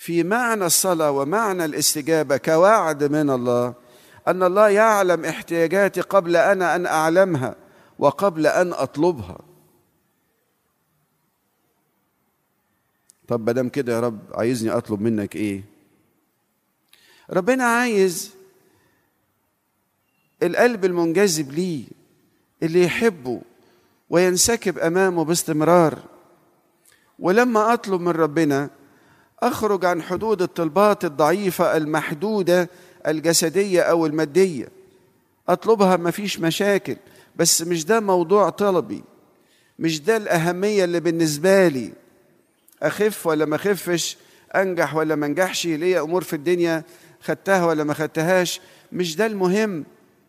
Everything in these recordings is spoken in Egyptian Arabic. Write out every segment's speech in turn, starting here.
في معنى الصلاه ومعنى الاستجابه كوعد من الله ان الله يعلم احتياجاتي قبل انا ان اعلمها وقبل ان اطلبها طب ما دام كده يا رب عايزني اطلب منك ايه ربنا عايز القلب المنجذب ليه اللي يحبه وينسكب امامه باستمرار ولما اطلب من ربنا اخرج عن حدود الطلبات الضعيفه المحدوده الجسديه او الماديه اطلبها مفيش مشاكل بس مش ده موضوع طلبي مش ده الاهميه اللي بالنسبه لي اخف ولا ما اخفش انجح ولا ما انجحش ليا امور في الدنيا خدتها ولا ما خدتهاش مش ده المهم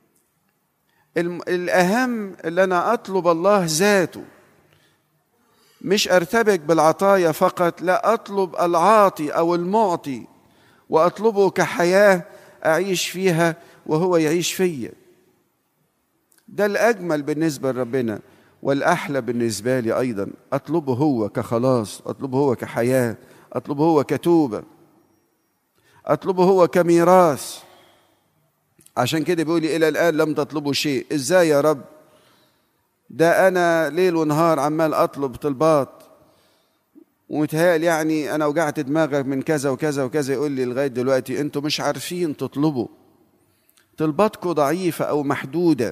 الاهم اللي انا اطلب الله ذاته مش ارتبك بالعطايا فقط لا اطلب العاطي او المعطي واطلبه كحياه اعيش فيها وهو يعيش فيا ده الاجمل بالنسبه لربنا والاحلى بالنسبه لي ايضا اطلبه هو كخلاص اطلبه هو كحياه اطلبه هو كتوبه اطلبه هو كميراث عشان كده بيقول لي الى الان لم تطلبوا شيء ازاي يا رب ده انا ليل ونهار عمال اطلب طلبات ومتهيألي يعني انا وجعت دماغك من كذا وكذا وكذا يقول لي لغايه دلوقتي انتوا مش عارفين تطلبوا طلباتكم ضعيفه او محدوده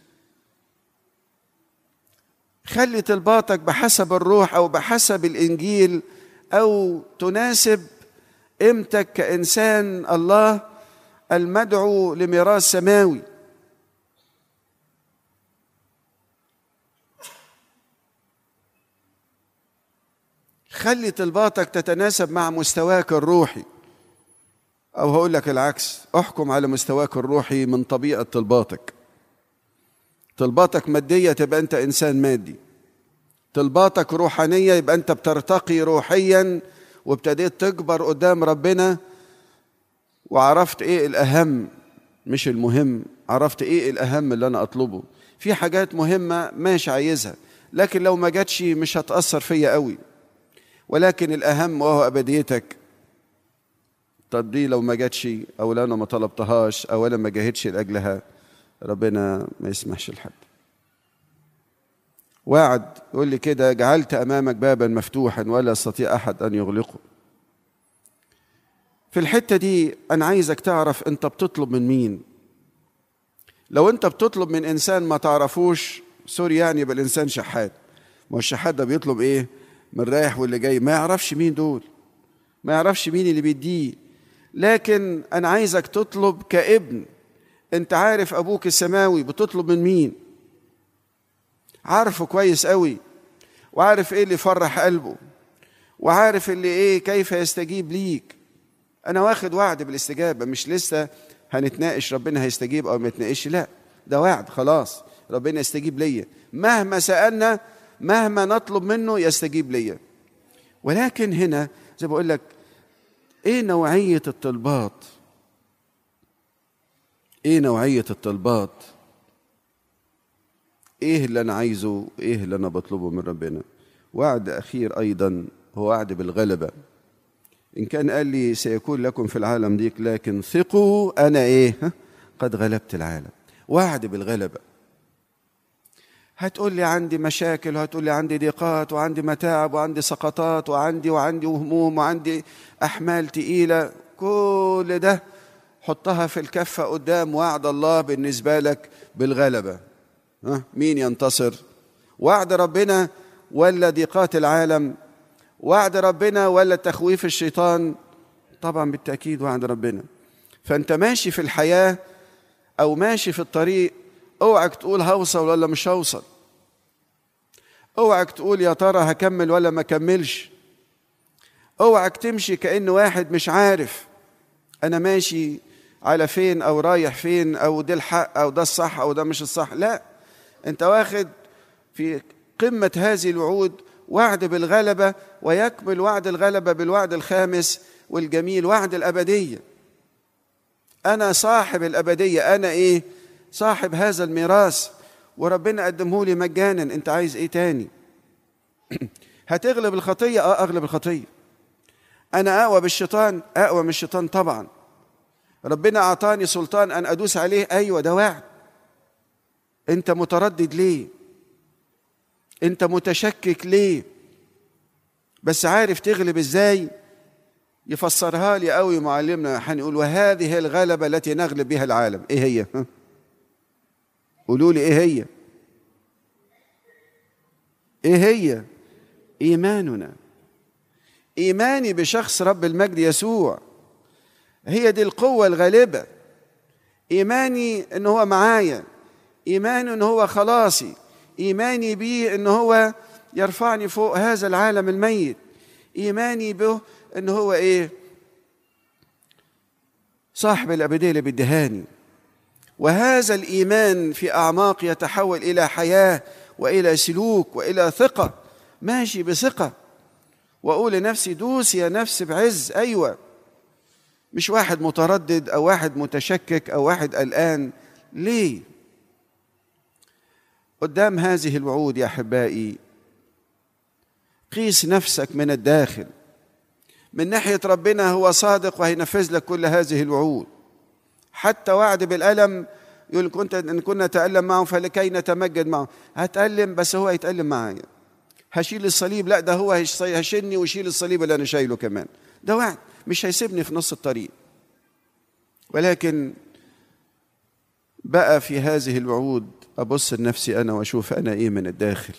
خلي طلباتك بحسب الروح او بحسب الانجيل او تناسب قيمتك كانسان الله المدعو لميراث سماوي خلي طلباتك تتناسب مع مستواك الروحي او هقول لك العكس احكم على مستواك الروحي من طبيعه طلباتك طلباتك ماديه تبقى انت انسان مادي طلباتك روحانيه يبقى انت بترتقي روحيا وابتديت تكبر قدام ربنا وعرفت ايه الاهم مش المهم عرفت ايه الاهم اللي انا اطلبه في حاجات مهمه ماشي عايزها لكن لو ما جاتش مش هتاثر فيا قوي ولكن الاهم وهو ابديتك طب دي لو ما جاتش او لو انا ما طلبتهاش او انا ما جاهدش لاجلها ربنا ما يسمحش لحد وعد يقول لي كده جعلت امامك بابا مفتوحا ولا يستطيع احد ان يغلقه في الحته دي انا عايزك تعرف انت بتطلب من مين لو انت بتطلب من انسان ما تعرفوش سوري يعني يبقى الانسان شحات ما الشحات ده بيطلب ايه من رايح واللي جاي ما يعرفش مين دول ما يعرفش مين اللي بيديه لكن انا عايزك تطلب كابن انت عارف ابوك السماوي بتطلب من مين عارفه كويس قوي وعارف ايه اللي يفرح قلبه وعارف اللي ايه كيف يستجيب ليك انا واخد وعد بالاستجابه مش لسه هنتناقش ربنا هيستجيب او ما يتناقش لا ده وعد خلاص ربنا يستجيب ليا مهما سالنا مهما نطلب منه يستجيب ليا ولكن هنا زي بقول لك ايه نوعيه الطلبات ايه نوعيه الطلبات ايه اللي انا عايزه ايه اللي انا بطلبه من ربنا وعد اخير ايضا هو وعد بالغلبه ان كان قال لي سيكون لكم في العالم ضيق لكن ثقوا انا ايه قد غلبت العالم وعد بالغلبه هتقول لي عندي مشاكل وهتقول لي عندي ضيقات وعندي متاعب وعندي سقطات وعندي وعندي هموم وعندي احمال تقيله كل ده حطها في الكفه قدام وعد الله بالنسبه لك بالغلبه ها مين ينتصر وعد ربنا ولا ضيقات العالم وعد ربنا ولا تخويف الشيطان طبعا بالتاكيد وعد ربنا فانت ماشي في الحياه او ماشي في الطريق اوعك تقول هوصل ولا مش هوصل اوعك تقول يا ترى هكمل ولا ما كملش اوعك تمشي كأن واحد مش عارف انا ماشي على فين او رايح فين او ده الحق او ده الصح او ده مش الصح لا انت واخد في قمة هذه الوعود وعد بالغلبة ويكمل وعد الغلبة بالوعد الخامس والجميل وعد الأبدية أنا صاحب الأبدية أنا إيه صاحب هذا الميراث وربنا قدمه لي مجانا أنت عايز إيه تاني هتغلب الخطية أه أغلب الخطية انا اقوى بالشيطان اقوى من الشيطان طبعا ربنا اعطاني سلطان ان ادوس عليه ايوه ده وعد انت متردد ليه انت متشكك ليه بس عارف تغلب ازاي يفسرها لي قوي معلمنا هنقول وهذه الغلبه التي نغلب بها العالم ايه هي قولوا لي ايه هي ايه هي ايماننا ايماني بشخص رب المجد يسوع هي دي القوه الغالبه ايماني ان هو معايا ايماني ان هو خلاصي ايماني بيه ان هو يرفعني فوق هذا العالم الميت ايماني به ان هو ايه صاحب الابديه اللي بيدهاني وهذا الايمان في اعماق يتحول الى حياه والى سلوك والى ثقه ماشي بثقه واقول لنفسي دوس يا نفس بعز ايوه مش واحد متردد او واحد متشكك او واحد قلقان ليه قدام هذه الوعود يا احبائي قيس نفسك من الداخل من ناحيه ربنا هو صادق وهينفذ لك كل هذه الوعود حتى وعد بالالم يقول كنت ان كنا نتالم معه فلكي نتمجد معه هتالم بس هو هيتالم معايا هشيل الصليب لا ده هو هيشيلني ويشيل الصليب اللي انا شايله كمان ده وعد مش هيسيبني في نص الطريق ولكن بقى في هذه الوعود ابص لنفسي انا واشوف انا ايه من الداخل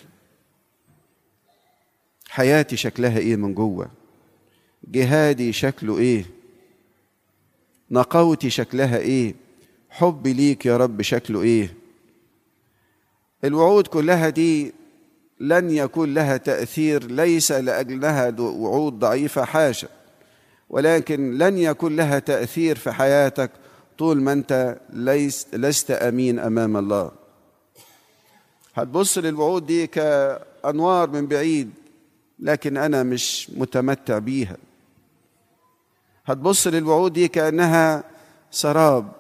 حياتي شكلها ايه من جوه جهادي شكله ايه نقاوتي شكلها ايه حبي ليك يا رب شكله ايه الوعود كلها دي لن يكون لها تاثير ليس لاجلها وعود ضعيفه حاشا ولكن لن يكون لها تاثير في حياتك طول ما انت ليست لست امين امام الله هتبص للوعود دي كانوار من بعيد لكن انا مش متمتع بيها هتبص للوعود دي كانها سراب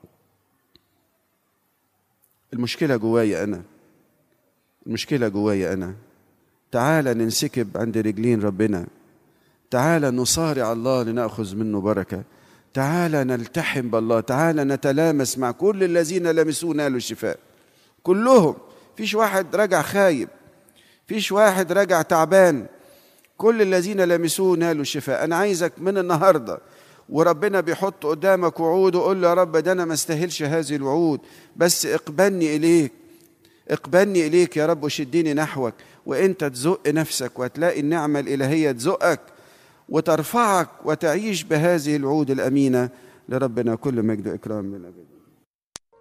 المشكله جوايا انا المشكله جوايا انا تعال ننسكب عند رجلين ربنا تعال نصارع الله لناخذ منه بركه تعال نلتحم بالله تعال نتلامس مع كل الذين لمسوا نالوا الشفاء كلهم فيش واحد رجع خايب فيش واحد رجع تعبان كل الذين لمسوه نالوا الشفاء انا عايزك من النهارده وربنا بيحط قدامك وعود وقول له يا رب ده انا ما استاهلش هذه الوعود بس اقبلني اليك اقبلني اليك يا رب وشدني نحوك وانت تزق نفسك وتلاقي النعمه الالهيه تزقك وترفعك وتعيش بهذه الوعود الامينه لربنا كل مجد واكرام من الابد